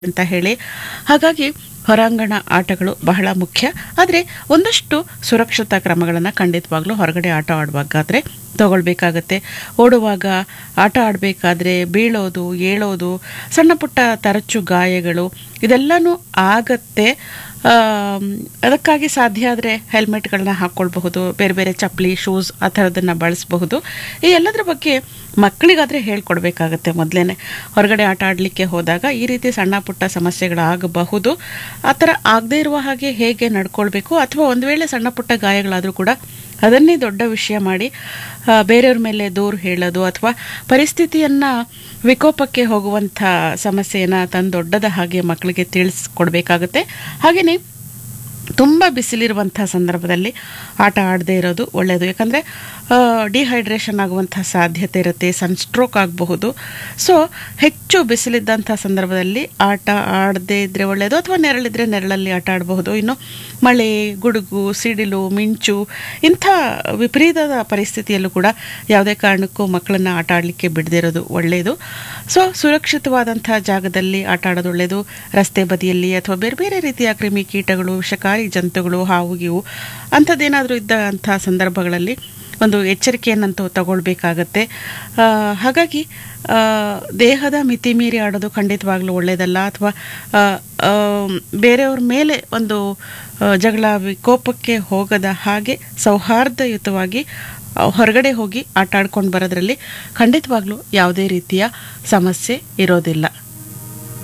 ಅಂತ ಹೇಳಿ ಹಾಗಾಗಿ ಹೊರಾಂಗಣ ಆಟಗಳು ಬಹಳ ಮುಖ್ಯ ಆದರೆ ಒಂದಷ್ಟು ಸುರಕ್ಷತಾ ಕ್ರಮಗಳನ್ನು ಖಂಡಿತವಾಗ್ಲೂ ಹೊರಗಡೆ ಆಟ ಆಡುವಾಗಾದರೆ ತಗೊಳ್ಬೇಕಾಗತ್ತೆ ಓಡುವಾಗ ಆಟ ಆಡಬೇಕಾದ್ರೆ ಬೀಳೋದು ಏಳೋದು ಸಣ್ಣ ಪುಟ್ಟ ತರಚು ಗಾಯಗಳು ಇದೆಲ್ಲನೂ ಆಗತ್ತೆ ಆಮ್, ಅದಕ್ಕಾಗಿ ಸಾಧ್ಯ ಆದರೆ ಹೆಲ್ಮೆಟ್ಗಳನ್ನ ಹಾಕ್ಕೊಳ್ಬಹುದು ಬೇರೆ ಬೇರೆ ಚಪ್ಪಲಿ ಶೂಸ್ ಆ ಥರದನ್ನು ಬಳಸಬಹುದು ಈ ಎಲ್ಲದರ ಬಗ್ಗೆ ಮಕ್ಕಳಿಗಾದರೆ ಹೇಳ್ಕೊಡ್ಬೇಕಾಗತ್ತೆ ಮೊದಲೇ ಹೊರಗಡೆ ಆಟ ಆಡಲಿಕ್ಕೆ ಹೋದಾಗ ಈ ರೀತಿ ಸಣ್ಣ ಪುಟ್ಟ ಸಮಸ್ಯೆಗಳಾಗಬಹುದು ಆ ಥರ ಆಗದೇ ಇರುವ ಹಾಗೆ ಹೇಗೆ ನಡ್ಕೊಳ್ಬೇಕು ಅಥವಾ ಒಂದು ವೇಳೆ ಸಣ್ಣ ಪುಟ್ಟ ಗಾಯಗಳಾದರೂ ಕೂಡ ಅದನ್ನೇ ದೊಡ್ಡ ವಿಷಯ ಮಾಡಿ ಆ, ಬೇರೆಯವ್ರ ಮೇಲೆ ದೂರು ಹೇಳೋದು ಅಥವಾ ಪರಿಸ್ಥಿತಿಯನ್ನು ವಿಕೋಪಕ್ಕೆ ಹೋಗುವಂಥ ಸಮಸ್ಯೆಯನ್ನು ತಂದು ದೊಡ್ಡದ ಹಾಗೆ ಮಕ್ಕಳಿಗೆ ತಿಳಿಸ್ಕೊಡ್ಬೇಕಾಗತ್ತೆ ಹಾಗೆಯೇ ತುಂಬ ಬಿಸಿಲಿರುವಂಥ ಸಂದರ್ಭದಲ್ಲಿ ಆಟ ಆಡದೇ ಇರೋದು ಒಳ್ಳೆಯದು ಯಾಕಂದರೆ ಡಿಹೈಡ್ರೇಷನ್ ಆಗುವಂಥ ಸಾಧ್ಯತೆ ಇರುತ್ತೆ ಸನ್ಸ್ಟ್ರೋಕ್ ಆಗಬಹುದು ಸೊ ಹೆಚ್ಚು ಬಿಸಿಲಿದ್ದಂಥ ಸಂದರ್ಭದಲ್ಲಿ ಆಟ ಆಡದೇ ಇದ್ದರೆ ಒಳ್ಳೆಯದು ಅಥವಾ ನೆರಳಿದ್ರೆ ನೆರಳಲ್ಲಿ ಆಟ ಆಡಬಹುದು ಇನ್ನು ಮಳೆ ಗುಡುಗು ಸಿಡಿಲು ಮಿಂಚು ಇಂಥ ವಿಪರೀತದ ಪರಿಸ್ಥಿತಿಯಲ್ಲೂ ಕೂಡ ಯಾವುದೇ ಕಾರಣಕ್ಕೂ ಮಕ್ಕಳನ್ನು ಆಟ ಆಡಲಿಕ್ಕೆ ಬಿಡದೇ ಇರೋದು ಒಳ್ಳೆಯದು ಸೊ ಸುರಕ್ಷಿತವಾದಂಥ ಜಾಗದಲ್ಲಿ ಆಟ ಆಡೋದು ಒಳ್ಳೆಯದು ರಸ್ತೆ ಬದಿಯಲ್ಲಿ ಅಥವಾ ಬೇರೆ ಬೇರೆ ರೀತಿಯ ಕ್ರಿಮಿ ಕೀಟಗಳು ವಿಷಕಾರಿ ಜಂತುಗಳು ಹಾವು ಗೀವು ಅಂಥದ್ದೇನಾದರೂ ಇದ್ದಂಥ ಸಂದರ್ಭಗಳಲ್ಲಿ ಒಂದು ಎಚ್ಚರಿಕೆಯನ್ನಂತೂ ತಗೊಳ್ಬೇಕಾಗತ್ತೆ ಆ, ಹಾಗಾಗಿ ಆ, ದೇಹದ ಮಿತಿ ಮೀರಿ ಆಡೋದು ಖಂಡಿತವಾಗ್ಲೂ ಒಳ್ಳೆಯದಲ್ಲ ಅಥವಾ ಆ, ಆ, ಬೇರೆಯವ್ರ ಮೇಲೆ ಒಂದು ಆ, ಜಗಳ ವಿಕೋಪಕ್ಕೆ ಹೋಗದ ಹಾಗೆ ಸೌಹಾರ್ದಯುತವಾಗಿ ಆ, ಹೊರಗಡೆ ಹೋಗಿ ಆಟ ಆಡ್ಕೊಂಡು ಬರೋದ್ರಲ್ಲಿ ಖಂಡಿತವಾಗ್ಲೂ ಯಾವುದೇ ರೀತಿಯ ಸಮಸ್ಯೆ ಇರೋದಿಲ್ಲ